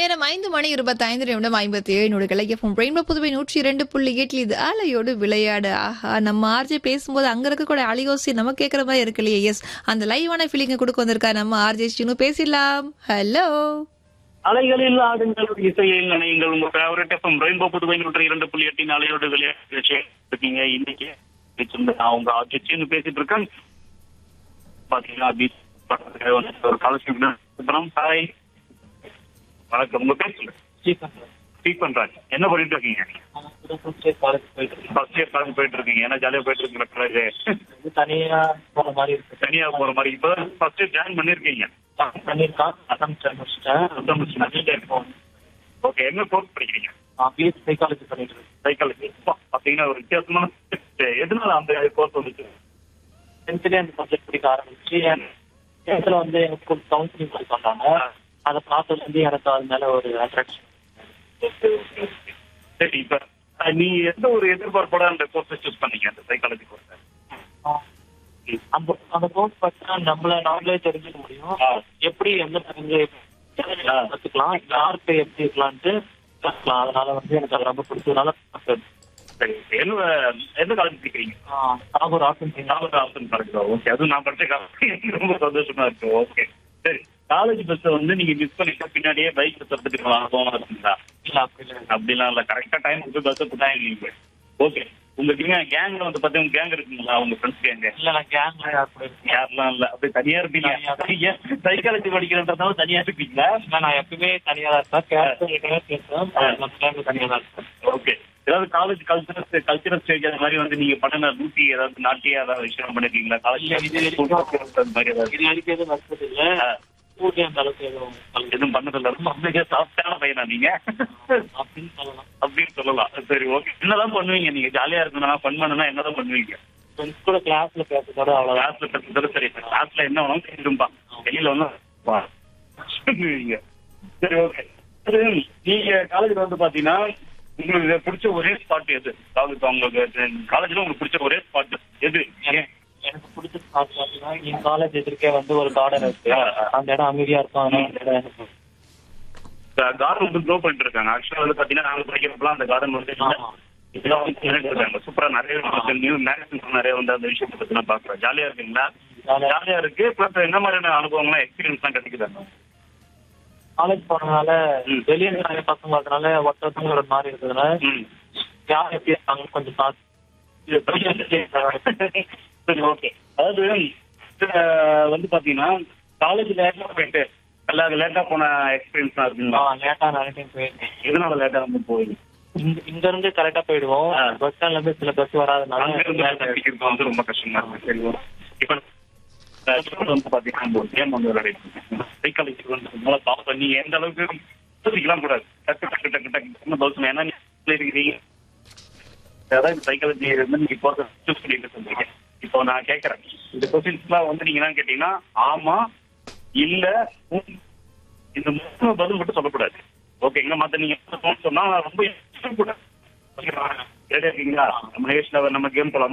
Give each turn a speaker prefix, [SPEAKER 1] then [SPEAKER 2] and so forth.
[SPEAKER 1] நேரம் ஐந்து மணி இருபத்தைந்து நிமிடம் ஐம்பத்தி ஏழு நொடிகள் எஃப்எம் ரெயின்போ புதுவை நூற்றி இரண்டு புள்ளி எட்டில் இது அலையோடு விளையாடு ஆஹா நம்ம ஆர்ஜே பேசும்போது அங்க இருக்கக்கூடிய அலையோசி நம்ம கேட்கற மாதிரி இருக்கு இல்லையா எஸ் அந்த லைவான ஃபீலிங்க கொடுக்க வந்திருக்கா நம்ம ஆர்ஜே ஸ்ரீனு பேசிடலாம் ஹலோ
[SPEAKER 2] அலைகளில் ஆடுங்கள் இசையில் நினையுங்கள் உங்க ஃபேவரட் எஃப்எம் ரெயின்போ புதுவை நூற்றி இரண்டு புள்ளி எட்டின் அலையோடு விளையாட்டு இருக்கீங்க இன்னைக்கு வச்சிருந்த நான் உங்க அஜிச்சின்னு பேசிட்டு இருக்கேன் பாத்தீங்கன்னா பீச் பக்கத்துல வந்து ஒரு காலர்ஷிப் ஹாய் வணக்கம் உங்க பேர் சொல்லுங்க ஸ்பீக் பண்றாங்க என்ன பண்ணிட்டு இருக்கீங்க ஃபர்ஸ்ட் இயர் காலேஜ் போயிட்டு இருக்கீங்க ஏன்னா ஜாலியா போயிட்டு இருக்கீங்க காலேஜ்
[SPEAKER 3] தனியா போற மாதிரி இருக்கு
[SPEAKER 2] தனியா போற மாதிரி இப்பதான் ஃபர்ஸ்ட் இயர் ஜாயின் பண்ணிருக்கீங்க
[SPEAKER 3] பண்ணிருக்கான் அட்டம் முடிச்சிட்டேன்
[SPEAKER 2] ஓகே என்ன கோர்ஸ் படிக்கிறீங்க
[SPEAKER 3] பிஎஸ்சி சைக்காலஜி பண்ணிட்டு இருக்கேன்
[SPEAKER 2] சைக்காலஜி பாத்தீங்கன்னா ஒரு வித்தியாசமான எதனால அந்த கோர்ஸ் வந்துச்சு
[SPEAKER 3] டென்த்லயே அந்த சப்ஜெக்ட் படிக்க ஆரம்பிச்சு டென்த்ல வந்து எனக்கு கவுன்சிலிங் பண்ணி சொன்னாங்க அதை பார்த்ததுல இருந்து எனக்கு அது மேல ஒரு அட்ராக்ஷன்
[SPEAKER 2] சரி இப்ப அஹ், நீ எந்த ஒரு எதிர்பார்ப்போட அந்த கோர்ஸ் சூஸ் பண்ணீங்க அந்த சைக்காலஜி கோர்ஸ்
[SPEAKER 3] அந்த அந்த கோர்ஸ் பார்த்தா நம்மள நாமளே தெரிஞ்சுக்க முடியும்
[SPEAKER 2] ஆ.
[SPEAKER 3] எப்படி எந்த டைம்ல கத்துக்கலாம் யாருக்கு எப்படி இருக்கலான்ட்டு கத்துக்கலாம் அதனால வந்து எனக்கு அது ரொம்ப பிடிச்சதுனால
[SPEAKER 2] சரி என்ன எந்த காலேஜ் படிக்கிறீங்க
[SPEAKER 3] Nagore arts and
[SPEAKER 2] Nagore option college okay அதுவும் நான் படிச்ச காலேஜ் ரொம்ப சந்தோஷமா இருக்கு ஓகே சரி காலேஜ் பஸ் வந்து நீங்க மிஸ் பண்ணிட்ட பின்னாடியே பைக் சுத்துறதுக்கு அனுபவம் இருக்குங்களா
[SPEAKER 3] இல்ல அப்படி இல்லை
[SPEAKER 2] அப்படிலாம் இல்ல கரெக்டா டைம் போய் பஸ் போட்டாங்க ஓகே உங்க கேங்ல வந்து பாத்தீங்கன்னா கேங் இருக்குங்களா உங்க ஃப்ரெண்ட்ஸ் கேங்க
[SPEAKER 3] இல்ல நான் கேங்ல யார் கூட இருக்கேன்
[SPEAKER 2] யாரெல்லாம் இல்ல அப்படியே தனியா இருப்பீங்க சைக்காலஜி படிக்கிறன்றதால தனியா இருப்பீங்களா
[SPEAKER 3] இல்ல நான் எப்பவுமே தனியா தான் இருப்பேன் கேரக்டர் ஏற்கனவே பேசுறேன் நம்ம கேங்ல தனியா தான் இருப்பேன்
[SPEAKER 2] ஓகே ஏதாவது காலேஜ் கல்ச்சரல் கல்ச்சரல் ஸ்டேஜ் அந்த மாதிரி வந்து நீங்க பண்ண டியூட்டி ஏதாவது நாட்டிய ஏதாவது விஷயம் பண்ணிருக்கீங்களா
[SPEAKER 3] இல்ல, இது
[SPEAKER 2] காலேஜ் அந்த மாதிரி ஏதாவது
[SPEAKER 3] இது வரைக்கும் எதுவும் நடந்தது இல்ல
[SPEAKER 2] ஆ,
[SPEAKER 3] ஊட்டி அந்த அளவுக்கு எதுவும் கலந்து
[SPEAKER 2] எதுவும் பண்ணதில்ல ரொம்ப அமைதியா சாஃப்டான பையனா நீங்க
[SPEAKER 3] அப்படின்னு சொல்லலாம்
[SPEAKER 2] அப்படின்னு சொல்லலாம் சரி ஓகே என்னதான் பண்ணுவீங்க நீங்க ஜாலியா இருக்கணும்னா ஃபன் பண்ணனா என்னதான் பண்ணுவீங்க
[SPEAKER 3] ஃப்ரெண்ட்ஸ் கூட கிளாஸ்ல பேசுறதோட அவ்வளவுதான்
[SPEAKER 2] கிளாஸ்ல பேசுறதோட சரி கிளாஸ்ல என்ன வேணாலும் பேசிடும்பா வெளியில வந்து வா. சொல்லுவீங்க சரி ஓகே நீங்க காலேஜ்ல வந்து பாத்தீங்கன்னா உங்களுக்கு பிடிச்ச ஒரே ஸ்பாட் எது காலேஜ் உங்களுக்கு காலேஜ்ல உங்களுக்கு பிடிச்ச ஒரே ஸ்பாட் எது ஏன்
[SPEAKER 3] எனக்கு பிடிச்ச ஸ்பாட் பாத்தீங்கன்னா என் காலேஜ் எதிர்க்கே வந்து ஒரு கார்டன் இருக்கு அந்த இடம் அமைதியா இருக்கும் அதனால அந்த இடம் எனக்கு
[SPEAKER 2] கார்டன் வந்து க்ளோ பண்ணிட்டு இருக்காங்க ஆக்சுவலா வந்து பாத்தீங்கன்னா நாங்க படிக்கிறப்பலாம் அந்த கார்டன் வந்து இல்ல.
[SPEAKER 3] ஆமா.
[SPEAKER 2] இதெல்லாம் வந்து பண்ணிட்டு இருக்காங்க சூப்பரா நிறைய நியூ மேகசின்ஸ் நிறைய வந்து அந்த விஷயத்தை பத்தி நான் பாக்குறேன் ஜாலியா இருக்குங்களா
[SPEAKER 3] ஜாலியா-
[SPEAKER 2] ஜாலியா இருக்கு பிளஸ் என்ன மாதிரியான அனுபவங்கள்லாம் எக்ஸ்பீரியன்ஸ் எல்லாம் கிடைக்குது
[SPEAKER 3] காலேஜ் போனதுனால
[SPEAKER 2] ம்.
[SPEAKER 3] வெளியே இருந்து நிறைய பசங்க வரதுனால ஒருத்தவங்க ஒரு மாதிரி இருக்கிறதுனால
[SPEAKER 2] ம்
[SPEAKER 3] யார் எப்படி இருக்காங்க கொஞ்சம் பார்த்து
[SPEAKER 2] சரி ஓகே அதாவது அஹ், வந்து பாத்தீங்கன்னா காலேஜ் லேட்டா போயிட்டு எல்லா லேட்டா போன எக்ஸ்பீரியன்ஸ் தான் இருக்குங்களா
[SPEAKER 3] லேட்டா நிறைய டைம் போயிருக்கேன்
[SPEAKER 2] எதனால லேட்டா வந்து போகுது
[SPEAKER 3] இங்க இங்க இருந்து கரெக்டா போயிடுவோம்
[SPEAKER 2] ஆ.
[SPEAKER 3] பஸ் ஸ்டாண்ட்ல இருந்து சில பஸ் வராதனால
[SPEAKER 2] அங்க இருந்து தப்பிக்கிறது வந்து ரொம்ப கஷ்டமா இருக்கு சரி ஓகே. இப்ப அஹ், இப்ப வந்து பாத்தீங்கன்னா ஒரு கேம் வந்து விளையாடிட்டு சைக்காலஜி வந்து பாப்பா நீங்க எந்த அளவுக்கு யோசிக்கலாம் கூடாது டக்கு டக்கு டக்கு டக்கு பவுஸ் ஏன்னா நீங்க இருக்கிறீங்க அதாவது சைக்காலஜி வந்து நீங்க இப்போ சூஸ் பண்ணிட்டு சொல்றீங்க இப்போ நான் கேட்கறேன் இந்த கொஸ்டின்ஸ்லாம் வந்து நீங்க என்ன கேட்டீங்கன்னா ஆமா இல்ல உம். இந்த மூணு பதில் மட்டும் சொல்லக்கூடாது ஓகேங்களா மத்த நீங்க சொன்னா ரொம்ப யோசிக்கக்கூடாது ஓகேவா? ரெடியா இருக்கீங்களா நம்ம நிகழ்ச்சியில நம்ம கேம் போலாம்